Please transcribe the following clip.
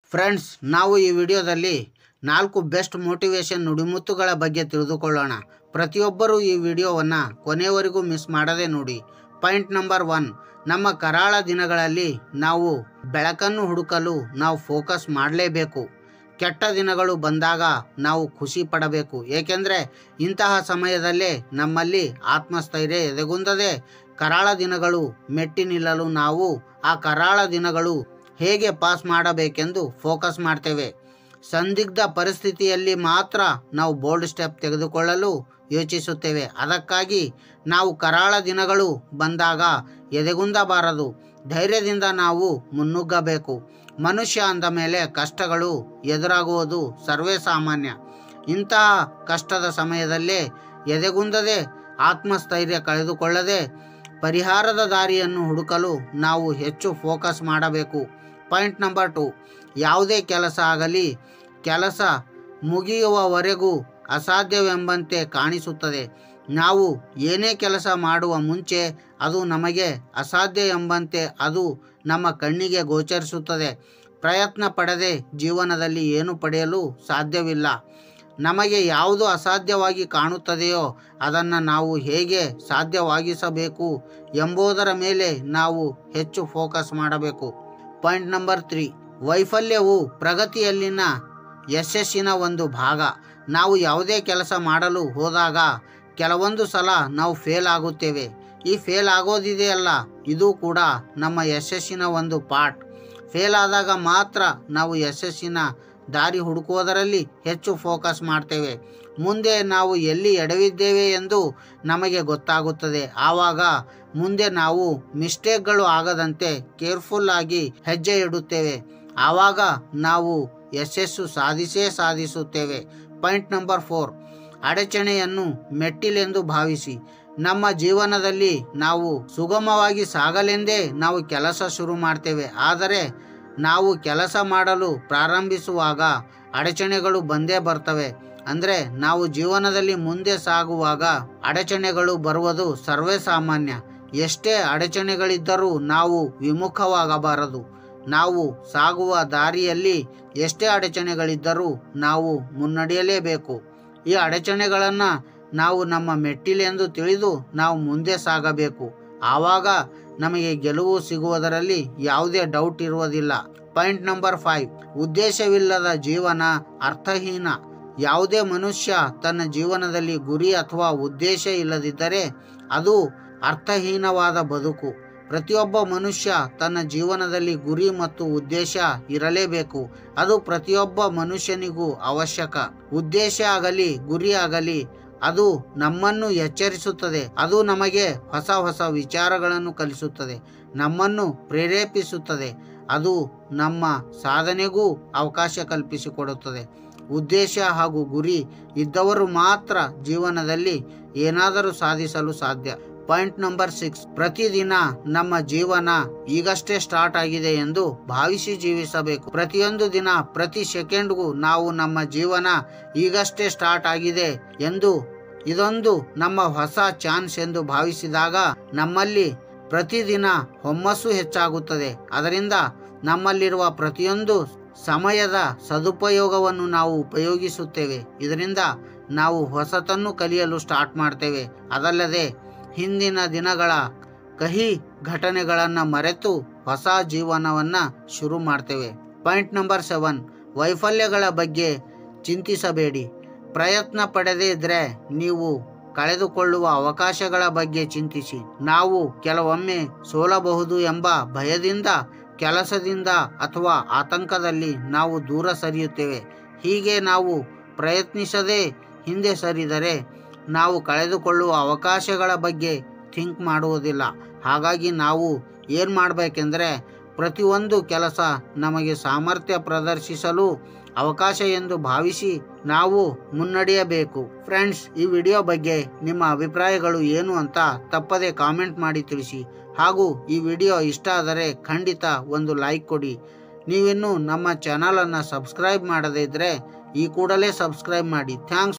friends ನಾವು ಈ ವಿಡಿಯೋದಲ್ಲಿ ನಾಲ್ಕು ಬೆಸ್ಟ್ ಮೋಟಿವೇಶನ್ ನುಡಿಮುತ್ತುಗಳ ಬಗ್ಗೆ ತಿಳಿದುಕೊಳ್ಳೋಣ ಪ್ರತಿಯೊಬ್ಬರೂ ಈ ವಿಡಿಯೋವನ್ನು ಕೊನೆಯವರೆಗೂ ಮಿಸ್ ಮಾಡದೆ ನೋಡಿ ಪಾಯಿಂಟ್ ನಂಬರ್ ಒನ್ ನಮ್ಮ ಕರಾಳ ದಿನಗಳಲ್ಲಿ ನಾವು ಬೆಳಕನ್ನು ಹುಡುಕಲು ನಾವು ಫೋಕಸ್ ಮಾಡಲೇಬೇಕು ಕೆಟ್ಟ ದಿನಗಳು ಬಂದಾಗ ನಾವು ಖುಷಿ ಪಡಬೇಕು ಏಕೆಂದರೆ ಇಂತಹ ಸಮಯದಲ್ಲೇ ನಮ್ಮಲ್ಲಿ ಆತ್ಮಸ್ಥೈರ್ಯ ಎದೆಗುಂದದೆ ಕರಾಳ ದಿನಗಳು ಮೆಟ್ಟಿ ನಿಲ್ಲಲು ನಾವು ಆ ಕರಾಳ ದಿನಗಳು ಹೇಗೆ ಪಾಸ್ ಮಾಡಬೇಕೆಂದು ಫೋಕಸ್ ಮಾಡ್ತೇವೆ ಸಂದಿಗ್ಧ ಪರಿಸ್ಥಿತಿಯಲ್ಲಿ ಮಾತ್ರ ನಾವು ಬೋಲ್ಡ್ ಸ್ಟೆಪ್ ತೆಗೆದುಕೊಳ್ಳಲು ಯೋಚಿಸುತ್ತೇವೆ ಅದಕ್ಕಾಗಿ ನಾವು ಕರಾಳ ದಿನಗಳು ಬಂದಾಗ ಎದೆಗುಂದಬಾರದು ಧೈರ್ಯದಿಂದ ನಾವು ಮುನ್ನುಗ್ಗಬೇಕು ಮನುಷ್ಯ ಅಂದ ಮೇಲೆ ಕಷ್ಟಗಳು ಎದುರಾಗುವುದು ಸರ್ವೇ ಸಾಮಾನ್ಯ ಇಂತಹ ಕಷ್ಟದ ಸಮಯದಲ್ಲೇ ಎದೆಗುಂದದೆ ಆತ್ಮಸ್ಥೈರ್ಯ ಕಳೆದುಕೊಳ್ಳದೆ ಪರಿಹಾರದ ದಾರಿಯನ್ನು ಹುಡುಕಲು ನಾವು ಹೆಚ್ಚು ಫೋಕಸ್ ಮಾಡಬೇಕು ಪಾಯಿಂಟ್ ನಂಬರ್ ಟು ಯಾವುದೇ ಕೆಲಸ ಆಗಲಿ ಕೆಲಸ ಮುಗಿಯುವವರೆಗೂ ಅಸಾಧ್ಯವೆಂಬಂತೆ ಕಾಣಿಸುತ್ತದೆ ನಾವು ಏನೇ ಕೆಲಸ ಮಾಡುವ ಮುಂಚೆ ಅದು ನಮಗೆ ಅಸಾಧ್ಯ ಎಂಬಂತೆ ಅದು ನಮ್ಮ ಕಣ್ಣಿಗೆ ಗೋಚರಿಸುತ್ತದೆ ಪ್ರಯತ್ನ ಪಡದೆ ಜೀವನದಲ್ಲಿ ಏನು ಪಡೆಯಲು ಸಾಧ್ಯವಿಲ್ಲ ನಮಗೆ ಯಾವುದು ಅಸಾಧ್ಯವಾಗಿ ಕಾಣುತ್ತದೆಯೋ ಅದನ್ನು ನಾವು ಹೇಗೆ ಸಾಧ್ಯವಾಗಿಸಬೇಕು ಎಂಬುದರ ಮೇಲೆ ನಾವು ಹೆಚ್ಚು ಫೋಕಸ್ ಮಾಡಬೇಕು ಪಾಯಿಂಟ್ ನಂಬರ್ ತ್ರೀ ವೈಫಲ್ಯವು ಪ್ರಗತಿಯಲ್ಲಿನ ಯಶಸ್ಸಿನ ಒಂದು ಭಾಗ ನಾವು ಯಾವುದೇ ಕೆಲಸ ಮಾಡಲು ಹೋದಾಗ ಕೆಲವೊಂದು ಸಲ ನಾವು ಫೇಲ್ ಆಗುತ್ತೇವೆ ಈ ಫೇಲ್ ಆಗೋದಿದೆಯಲ್ಲ ಇದು ಕೂಡ ನಮ್ಮ ಯಶಸ್ಸಿನ ಒಂದು ಪಾರ್ಟ್ ಫೇಲ್ ಆದಾಗ ಮಾತ್ರ ನಾವು ಯಶಸ್ಸಿನ ದಾರಿ ಹುಡುಕುವುದರಲ್ಲಿ ಹೆಚ್ಚು ಫೋಕಸ್ ಮಾಡ್ತೇವೆ ಮುಂದೆ ನಾವು ಎಲ್ಲಿ ಎಡವಿದ್ದೇವೆ ಎಂದು ನಮಗೆ ಗೊತ್ತಾಗುತ್ತದೆ ಆವಾಗ ಮುಂದೆ ನಾವು ಮಿಸ್ಟೇಕ್ಗಳು ಆಗದಂತೆ ಕೇರ್ಫುಲ್ ಆಗಿ ಹೆಜ್ಜೆ ಇಡುತ್ತೇವೆ ಆವಾಗ ನಾವು ಯಶಸ್ಸು ಸಾಧಿಸೇ ಸಾಧಿಸುತ್ತೇವೆ ಪಾಯಿಂಟ್ ನಂಬರ್ ಫೋರ್ ಅಡಚಣೆಯನ್ನು ಮೆಟ್ಟಿಲೆಂದು ಭಾವಿಸಿ ನಮ್ಮ ಜೀವನದಲ್ಲಿ ನಾವು ಸುಗಮವಾಗಿ ಸಾಗಲೆಂದೇ ನಾವು ಕೆಲಸ ಶುರು ಮಾಡ್ತೇವೆ ಆದರೆ ನಾವು ಕೆಲಸ ಮಾಡಲು ಪ್ರಾರಂಭಿಸುವಾಗ ಅಡಚಣೆಗಳು ಬಂದೇ ಬರ್ತವೆ ಅಂದರೆ ನಾವು ಜೀವನದಲ್ಲಿ ಮುಂದೆ ಸಾಗುವಾಗ ಅಡಚಣೆಗಳು ಬರುವುದು ಸರ್ವೇ ಸಾಮಾನ್ಯ ಎಷ್ಟೇ ಅಡಚಣೆಗಳಿದ್ದರೂ ನಾವು ವಿಮುಖವಾಗಬಾರದು ನಾವು ಸಾಗುವ ದಾರಿಯಲ್ಲಿ ಎಷ್ಟೇ ಅಡಚಣೆಗಳಿದ್ದರೂ ನಾವು ಮುನ್ನಡೆಯಲೇಬೇಕು ಈ ಅಡಚಣೆಗಳನ್ನು ನಾವು ನಮ್ಮ ಮೆಟ್ಟಿಲೆಂದು ತಿಳಿದು ನಾವು ಮುಂದೆ ಸಾಗಬೇಕು ಆವಾಗ ನಮಗೆ ಗೆಲುವು ಸಿಗುವುದರಲ್ಲಿ ಯಾವುದೇ ಡೌಟ್ ಇರುವುದಿಲ್ಲ ಪಾಯಿಂಟ್ ನಂಬರ್ ಫೈವ್ ಉದ್ದೇಶವಿಲ್ಲದ ಜೀವನ ಅರ್ಥಹೀನ ಯಾವುದೇ ಮನುಷ್ಯ ತನ್ನ ಜೀವನದಲ್ಲಿ ಗುರಿ ಅಥವಾ ಉದ್ದೇಶ ಇಲ್ಲದಿದ್ದರೆ ಅದು ಅರ್ಥಹೀನವಾದ ಬದುಕು ಪ್ರತಿಯೊಬ್ಬ ಮನುಷ್ಯ ತನ್ನ ಜೀವನದಲ್ಲಿ ಗುರಿ ಮತ್ತು ಉದ್ದೇಶ ಇರಲೇಬೇಕು ಅದು ಪ್ರತಿಯೊಬ್ಬ ಮನುಷ್ಯನಿಗೂ ಅವಶ್ಯಕ ಉದ್ದೇಶ ಆಗಲಿ ಗುರಿ ಆಗಲಿ ಅದು ನಮ್ಮನ್ನು ಎಚ್ಚರಿಸುತ್ತದೆ ಅದು ನಮಗೆ ಹೊಸ ಹೊಸ ವಿಚಾರಗಳನ್ನು ಕಲಿಸುತ್ತದೆ ನಮ್ಮನ್ನು ಪ್ರೇರೇಪಿಸುತ್ತದೆ ಅದು ನಮ್ಮ ಸಾಧನೆಗೂ ಅವಕಾಶ ಕಲ್ಪಿಸಿಕೊಡುತ್ತದೆ ಉದ್ದೇಶ ಹಾಗೂ ಗುರಿ ಇದ್ದವರು ಮಾತ್ರ ಜೀವನದಲ್ಲಿ ಏನಾದರೂ ಸಾಧಿಸಲು ಸಾಧ್ಯ ಪಾಯಿಂಟ್ ನಂಬರ್ ಸಿಕ್ಸ್ ಪ್ರತಿದಿನ ನಮ್ಮ ಜೀವನ ಈಗಷ್ಟೇ ಸ್ಟಾರ್ಟ್ ಆಗಿದೆ ಎಂದು ಭಾವಿಸಿ ಜೀವಿಸಬೇಕು ಪ್ರತಿಯೊಂದು ದಿನ ಪ್ರತಿ ಸೆಕೆಂಡ್ಗೂ ನಾವು ನಮ್ಮ ಜೀವನ ಈಗಷ್ಟೇ ಸ್ಟಾರ್ಟ್ ಆಗಿದೆ ಎಂದು ಇದೊಂದು ನಮ್ಮ ಹೊಸ ಚಾನ್ಸ್ ಎಂದು ಭಾವಿಸಿದಾಗ ನಮ್ಮಲ್ಲಿ ಪ್ರತಿದಿನ ಹುಮ್ಮಸ್ಸು ಹೆಚ್ಚಾಗುತ್ತದೆ ಅದರಿಂದ ನಮ್ಮಲ್ಲಿರುವ ಪ್ರತಿಯೊಂದು ಸಮಯದ ಸದುಪಯೋಗವನ್ನು ನಾವು ಉಪಯೋಗಿಸುತ್ತೇವೆ ಇದರಿಂದ ನಾವು ಹೊಸತನ್ನು ಕಲಿಯಲು ಸ್ಟಾರ್ಟ್ ಮಾಡ್ತೇವೆ ಅದಲ್ಲದೆ ಹಿಂದಿನ ದಿನಗಳ ಕಹಿ ಘಟನೆಗಳನ್ನು ಮರೆತು ಹೊಸ ಜೀವನವನ್ನು ಶುರು ಮಾಡ್ತೇವೆ ಪಾಯಿಂಟ್ ನಂಬರ್ ಸೆವೆನ್ ವೈಫಲ್ಯಗಳ ಬಗ್ಗೆ ಚಿಂತಿಸಬೇಡಿ ಪ್ರಯತ್ನ ಪಡೆದೇ ಇದ್ದರೆ ನೀವು ಕಳೆದುಕೊಳ್ಳುವ ಅವಕಾಶಗಳ ಬಗ್ಗೆ ಚಿಂತಿಸಿ ನಾವು ಕೆಲವೊಮ್ಮೆ ಸೋಲಬಹುದು ಎಂಬ ಭಯದಿಂದ ಕೆಲಸದಿಂದ ಅಥವಾ ಆತಂಕದಲ್ಲಿ ನಾವು ದೂರ ಸರಿಯುತ್ತೇವೆ ಹೀಗೆ ನಾವು ಪ್ರಯತ್ನಿಸದೆ ಹಿಂದೆ ಸರಿದರೆ ನಾವು ಕಳೆದುಕೊಳ್ಳುವ ಅವಕಾಶಗಳ ಬಗ್ಗೆ ಥಿಂಕ್ ಮಾಡುವುದಿಲ್ಲ ಹಾಗಾಗಿ ನಾವು ಏನು ಮಾಡಬೇಕೆಂದರೆ ಪ್ರತಿಯೊಂದು ಕೆಲಸ ನಮಗೆ ಸಾಮರ್ಥ್ಯ ಪ್ರದರ್ಶಿಸಲು ಅವಕಾಶ ಎಂದು ಭಾವಿಸಿ ನಾವು ಮುನ್ನಡೆಯಬೇಕು ಫ್ರೆಂಡ್ಸ್ ಈ ವಿಡಿಯೋ ಬಗ್ಗೆ ನಿಮ್ಮ ಅಭಿಪ್ರಾಯಗಳು ಏನು ಅಂತ ತಪ್ಪದೆ ಕಾಮೆಂಟ್ ಮಾಡಿ ತಿಳಿಸಿ ಹಾಗೂ ಈ ವಿಡಿಯೋ ಇಷ್ಟ ಆದರೆ ಖಂಡಿತ ಒಂದು ಲೈಕ್ ಕೊಡಿ ನೀವಿನ್ನೂ ನಮ್ಮ ಚಾನಲನ್ನು ಸಬ್ಸ್ಕ್ರೈಬ್ ಮಾಡದೇ ಇದ್ದರೆ ಈ ಕೂಡಲೇ ಸಬ್ಸ್ಕ್ರೈಬ್ ಮಾಡಿ ಥ್ಯಾಂಕ್ಸ್